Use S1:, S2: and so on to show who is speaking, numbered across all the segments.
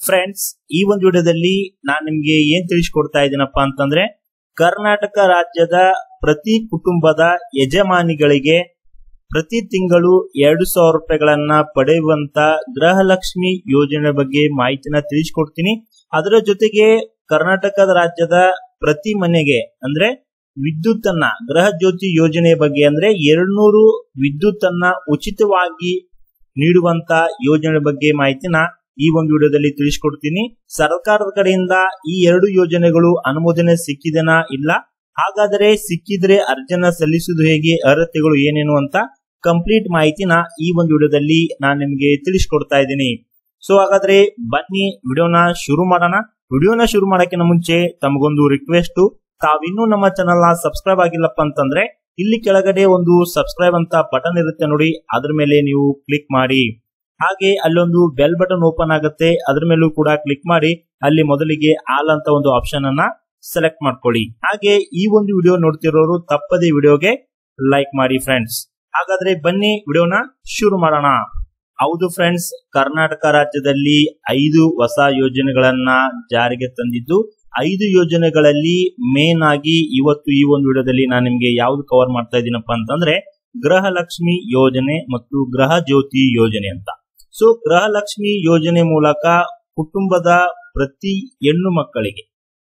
S1: friends ಈ ಒಂದು ವಿಡಿಯೋದಲ್ಲಿ ನಾನು ನಿಮ್ಗೆ ಏನ್ ತಿಳಿಸ್ಕೊಡ್ತಾ ಇದ್ದೀನಪ್ಪ ಅಂತಂದ್ರೆ ಕರ್ನಾಟಕ ರಾಜ್ಯದ ಪ್ರತಿ ಕುಟುಂಬದ ಯಜಮಾನಿಗಳಿಗೆ ಪ್ರತಿ ತಿಂಗಳು ಎರಡು ಸಾವಿರ ರೂಪಾಯಿಗಳನ್ನ ಪಡೆಯುವಂತ ಗೃಹಲಕ್ಷ್ಮಿ ಯೋಜನೆ ಬಗ್ಗೆ ಮಾಹಿತಿನ ತಿಳಿಸ್ಕೊಡ್ತೀನಿ ಅದರ ಜೊತೆಗೆ ಕರ್ನಾಟಕದ ರಾಜ್ಯದ ಪ್ರತಿ ಮನೆಗೆ ಅಂದ್ರೆ ವಿದ್ಯುತ್ ಅನ್ನ ಗೃಹ ಜ್ಯೋತಿ ಯೋಜನೆ ಬಗ್ಗೆ ಅಂದ್ರೆ ಎರಡ್ನೂರು ವಿದ್ಯುತ್ ಅನ್ನ ಉಚಿತವಾಗಿ ನೀಡುವಂತ ಯೋಜನೆ ಬಗ್ಗೆ ಮಾಹಿತಿನ ಈ ಒಂದು ವಿಡಿಯೋದಲ್ಲಿ ತಿಳಿಸ್ಕೊಡ್ತೀನಿ ಸರ್ಕಾರದ ಕಡೆಯಿಂದ ಈ ಎರಡು ಯೋಜನೆಗಳು ಅನುಮೋದನೆ ಸಿಕ್ಕಿದೆನಾ ಇಲ್ಲ ಹಾಗಾದರೆ ಸಿಕ್ಕಿದ್ರೆ ಅರ್ಜಿನ ಸಲ್ಲಿಸುವುದು ಹೇಗೆ ಅರ್ಹತೆಗಳು ಏನೇನು ಅಂತ ಕಂಪ್ಲೀಟ್ ಮಾಹಿತಿನ ಈ ಒಂದು ವಿಡಿಯೋದಲ್ಲಿ ನಾನು ನಿಮಗೆ ತಿಳಿಸ್ಕೊಡ್ತಾ ಇದ್ದೀನಿ ಸೊ ಹಾಗಾದ್ರೆ ಬನ್ನಿ ವಿಡಿಯೋನ ಶುರು ಮಾಡೋಣ ವಿಡಿಯೋನ ಶುರು ಮಾಡಕ್ಕಿಂತ ಮುಂಚೆ ತಮಗೊಂದು ರಿಕ್ವೆಸ್ಟ್ ತಾವಿನ್ನೂ ನಮ್ಮ ಚಾನಲ್ ನ ಸಬ್ಸ್ಕ್ರೈಬ್ ಆಗಿಲ್ಲಪ್ಪ ಅಂತಂದ್ರೆ ಇಲ್ಲಿ ಕೆಳಗಡೆ ಒಂದು ಸಬ್ಸ್ಕ್ರೈಬ್ ಅಂತ ಬಟನ್ ಇರುತ್ತೆ ನೋಡಿ ಅದ್ರ ಮೇಲೆ ನೀವು ಕ್ಲಿಕ್ ಮಾಡಿ ಹಾಗೆ ಅಲ್ಲೊಂದು ಬೆಲ್ ಬಟನ್ ಓಪನ್ ಆಗುತ್ತೆ ಅದ್ರ ಮೇಲೂ ಕೂಡ ಕ್ಲಿಕ್ ಮಾಡಿ ಅಲ್ಲಿ ಮೊದಲಿಗೆ ಆಲ್ ಅಂತ ಒಂದು ಆಪ್ಷನ್ ಅನ್ನ ಸೆಲೆಕ್ಟ್ ಮಾಡ್ಕೊಳ್ಳಿ ಹಾಗೆ ಈ ಒಂದು ವಿಡಿಯೋ ನೋಡ್ತಿರೋರು ತಪ್ಪದೇ ವಿಡಿಯೋಗೆ ಲೈಕ್ ಮಾಡಿ ಫ್ರೆಂಡ್ಸ್ ಹಾಗಾದ್ರೆ ಬನ್ನಿ ವಿಡಿಯೋನ ಶುರು ಮಾಡೋಣ ಹೌದು ಫ್ರೆಂಡ್ಸ್ ಕರ್ನಾಟಕ ರಾಜ್ಯದಲ್ಲಿ ಐದು ಹೊಸ ಯೋಜನೆಗಳನ್ನ ಜಾರಿಗೆ ತಂದಿದ್ದು ಐದು ಯೋಜನೆಗಳಲ್ಲಿ ಮೇನ್ ಆಗಿ ಇವತ್ತು ಈ ಒಂದು ವಿಡಿಯೋದಲ್ಲಿ ನಾನು ನಿಮ್ಗೆ ಯಾವ್ದು ಕವರ್ ಮಾಡ್ತಾ ಇದ್ದೀನಪ್ಪ ಅಂತಂದ್ರೆ ಗೃಹಲಕ್ಷ್ಮಿ ಯೋಜನೆ ಮತ್ತು ಗೃಹ ಜ್ಯೋತಿ ಯೋಜನೆ ಅಂತ ಸೊ ಗೃಹಲಕ್ಷ್ಮಿ ಯೋಜನೆ ಮೂಲಕ ಕುಟುಂಬದ ಪ್ರತಿ ಹೆಣ್ಣು ಮಕ್ಕಳಿಗೆ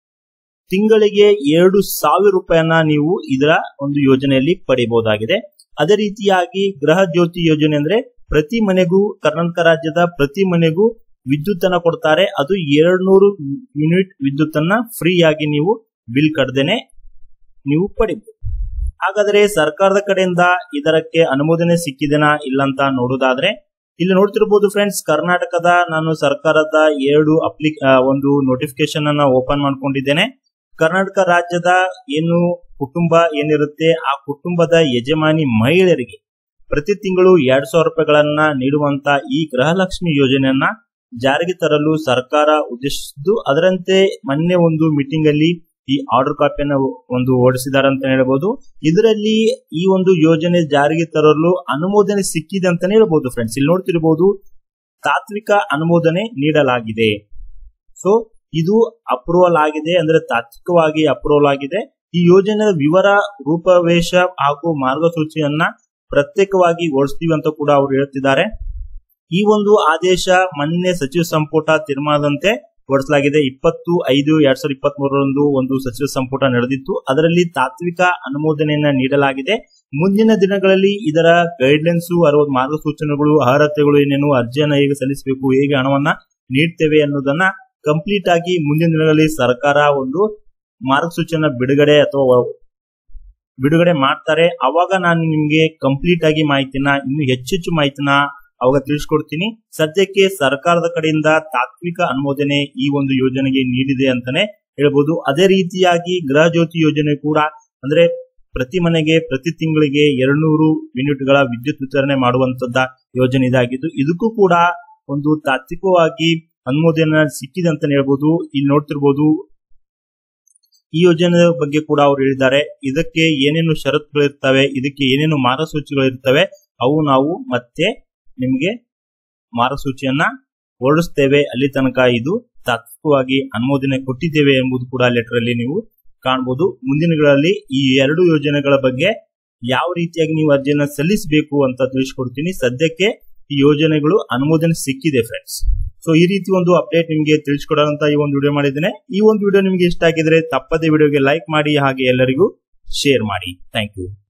S1: ತಿಂಗಳಿಗೆ ಎರಡು ಸಾವಿರ ರೂಪಾಯಿಯನ್ನ ನೀವು ಇದರ ಒಂದು ಯೋಜನೆಯಲ್ಲಿ ಪಡೆಯಬಹುದಾಗಿದೆ ಅದೇ ರೀತಿಯಾಗಿ ಗೃಹ ಜ್ಯೋತಿ ಯೋಜನೆ ಅಂದ್ರೆ ಪ್ರತಿ ಮನೆಗೂ ಕರ್ನಾಟಕ ರಾಜ್ಯದ ಪ್ರತಿ ಮನೆಗೂ ವಿದ್ಯುತ್ ಅನ್ನ ಕೊಡ್ತಾರೆ ಅದು ಎರಡ್ ನೂರು ಯೂನಿಟ್ ವಿದ್ಯುತ್ ಅನ್ನ ಫ್ರೀ ಆಗಿ ನೀವು ಬಿಲ್ ಕಟ್ಟದೇನೆ ನೀವು ಪಡಿಬಹುದು ಹಾಗಾದ್ರೆ ಸರ್ಕಾರದ ಕಡೆಯಿಂದ ಇದಕ್ಕೆ ಅನುಮೋದನೆ ಸಿಕ್ಕಿದೆನಾ ಇಲ್ಲ ಅಂತ ನೋಡೋದಾದ್ರೆ ಇಲ್ಲಿ ನೋಡ್ತಿರ್ಬೋದು ಫ್ರೆಂಡ್ಸ್ ಕರ್ನಾಟಕದ ನಾನು ಸರ್ಕಾರದ ಎರಡು ಅಪ್ಲಿ ಒಂದು ನೋಟಿಫಿಕೇಶನ್ ಅನ್ನ ಓಪನ್ ಮಾಡ್ಕೊಂಡಿದ್ದೇನೆ ಕರ್ನಾಟಕ ರಾಜ್ಯದ ಏನು ಕುಟುಂಬ ಏನಿರುತ್ತೆ ಆ ಕುಟುಂಬದ ಯಜಮಾನಿ ಮಹಿಳೆಯರಿಗೆ ಪ್ರತಿ ತಿಂಗಳು ಎರಡ್ ಸಾವಿರ ರೂಪಾಯಿಗಳನ್ನ ನೀಡುವಂತ ಈ ಗೃಹಲಕ್ಷ್ಮಿ ಯೋಜನೆಯನ್ನ ಜಾರಿಗೆ ತರಲು ಸರ್ಕಾರ ಉದ್ದೇಶಿಸಿದ್ದು ಅದರಂತೆ ಮೊನ್ನೆ ಒಂದು ಮೀಟಿಂಗ್ ಅಲ್ಲಿ ಈ ಆರ್ಡರ್ ಕಾಪಿಯನ್ನು ಒಂದು ಓಡಿಸಿದ್ದಾರೆ ಅಂತ ಹೇಳ್ಬೋದು ಇದರಲ್ಲಿ ಈ ಒಂದು ಯೋಜನೆ ಜಾರಿಗೆ ತರಲು ಅನುಮೋದನೆ ಸಿಕ್ಕಿದೆ ಅಂತಾನೆ ಹೇಳ್ಬೋದು ಫ್ರೆಂಡ್ಸ್ ಇಲ್ಲಿ ನೋಡ್ತಿರ್ಬೋದು ತಾತ್ವಿಕ ಅನುಮೋದನೆ ನೀಡಲಾಗಿದೆ ಸೊ ಇದು ಅಪ್ರೂವಲ್ ಆಗಿದೆ ಅಂದ್ರೆ ತಾತ್ವಿಕವಾಗಿ ಅಪ್ರೂವಲ್ ಆಗಿದೆ ಈ ಯೋಜನೆಯ ವಿವರ ರೂಪವೇಶ ಹಾಗೂ ಮಾರ್ಗಸೂಚಿಯನ್ನ ಪ್ರತ್ಯೇಕವಾಗಿ ಓಡಿಸ್ತೀವಿ ಅಂತ ಕೂಡ ಅವರು ಹೇಳ್ತಿದ್ದಾರೆ ಈ ಒಂದು ಆದೇಶ ಮೊನ್ನೆ ಸಚಿವ ಸಂಪುಟ ತೀರ್ಮಾನದಂತೆ ಹೊರಡಿಸಲಾಗಿದೆ ಇಪ್ಪತ್ತು ಐದು ಎರಡ್ ಸಾವಿರದ ಇಪ್ಪತ್ತ್ ಮೂರರಂದು ಒಂದು ಸಚಿವ ಸಂಪುಟ ನಡೆದಿತ್ತು ಅದರಲ್ಲಿ ತಾತ್ವಿಕ ಅನುಮೋದನೆಯನ್ನ ನೀಡಲಾಗಿದೆ ಮುಂದಿನ ದಿನಗಳಲ್ಲಿ ಇದರ ಗೈಡ್ಲೈನ್ಸ್ ಅರವತ್ತು ಮಾರ್ಗಸೂಚನೆಗಳು ಅರ್ಹತೆಗಳು ಏನೇನು ಅರ್ಜಿಯನ್ನ ಹೇಗೆ ಸಲ್ಲಿಸಬೇಕು ಹೇಗೆ ಹಣವನ್ನ ನೀಡ್ತೇವೆ ಅನ್ನೋದನ್ನ ಕಂಪ್ಲೀಟ್ ಆಗಿ ಮುಂದಿನ ದಿನಗಳಲ್ಲಿ ಸರ್ಕಾರ ಒಂದು ಮಾರ್ಗಸೂಚನ ಬಿಡುಗಡೆ ಅಥವಾ ಬಿಡುಗಡೆ ಮಾಡ್ತಾರೆ ಅವಾಗ ನಾನು ನಿಮ್ಗೆ ಕಂಪ್ಲೀಟ್ ಆಗಿ ಮಾಹಿತಿನ ಇನ್ನು ಹೆಚ್ಚೆಚ್ಚು ಮಾಹಿತಿನ ಅವಾಗ ತಿಳಿಸ್ಕೊಡ್ತೀನಿ ಸದ್ಯಕ್ಕೆ ಸರ್ಕಾರದ ಕಡೆಯಿಂದ ತಾತ್ವಿಕ ಅನುಮೋದನೆ ಈ ಒಂದು ಯೋಜನೆಗೆ ನೀಡಿದೆ ಅಂತಾನೆ ಹೇಳ್ಬೋದು ಅದೇ ರೀತಿಯಾಗಿ ಗೃಹ ಜ್ಯೋತಿ ಯೋಜನೆ ಕೂಡ ಅಂದ್ರೆ ಪ್ರತಿ ಮನೆಗೆ ಪ್ರತಿ ತಿಂಗಳಿಗೆ ಎರಡ್ನೂರು ಯೂನಿಟ್ಗಳ ವಿದ್ಯುತ್ ವಿತರಣೆ ಮಾಡುವಂತದ್ದ ಯೋಜನೆ ಇದಾಗಿದ್ದು ಇದಕ್ಕೂ ಕೂಡ ಒಂದು ತಾತ್ವಿಕವಾಗಿ ಅನುಮೋದನೆ ಸಿಕ್ಕಿದೆ ಅಂತ ಹೇಳ್ಬೋದು ಇಲ್ಲಿ ನೋಡ್ತಿರ್ಬೋದು ಈ ಯೋಜನೆ ಬಗ್ಗೆ ಕೂಡ ಅವರು ಹೇಳಿದ್ದಾರೆ ಇದಕ್ಕೆ ಏನೇನು ಷರತ್ತುಗಳಿರ್ತವೆ ಇದಕ್ಕೆ ಏನೇನು ಮಾರ್ಗಸೂಚಿಗಳಿರ್ತವೆ ಅವು ನಾವು ಮತ್ತೆ ನಿಮಗೆ ಮಾರ್ಗಸೂಚಿಯನ್ನ ಹೊರಡಿಸ್ತೇವೆ ಅಲ್ಲಿ ತನಕ ಇದು ತಾತ್ವಿಕವಾಗಿ ಅನುಮೋದನೆ ಕೊಟ್ಟಿದ್ದೇವೆ ಎಂಬುದು ಕೂಡ ಲೆಟರ್ ಅಲ್ಲಿ ನೀವು ಕಾಣಬಹುದು ಮುಂದಿನಗಳಲ್ಲಿ ಈ ಎರಡು ಯೋಜನೆಗಳ ಬಗ್ಗೆ ಯಾವ ರೀತಿಯಾಗಿ ನೀವು ಅರ್ಜಿಯನ್ನ ಸಲ್ಲಿಸಬೇಕು ಅಂತ ತಿಳಿಸ್ಕೊಡ್ತೀನಿ ಸದ್ಯಕ್ಕೆ ಈ ಯೋಜನೆಗಳು ಅನುಮೋದನೆ ಸಿಕ್ಕಿದೆ ಫ್ರೆಂಡ್ಸ್ ಸೊ ಈ ರೀತಿ ಒಂದು ಅಪ್ಡೇಟ್ ನಿಮಗೆ ತಿಳಿಸ್ಕೊಡೋಂತ ಈ ಒಂದು ವಿಡಿಯೋ ಮಾಡಿದ್ದೇನೆ ಈ ಒಂದು ವಿಡಿಯೋ ನಿಮಗೆ ಇಷ್ಟ ಆಗಿದ್ರೆ ತಪ್ಪದೇ ವಿಡಿಯೋಗೆ ಲೈಕ್ ಮಾಡಿ ಹಾಗೆ ಎಲ್ಲರಿಗೂ ಶೇರ್ ಮಾಡಿ ಥ್ಯಾಂಕ್ ಯು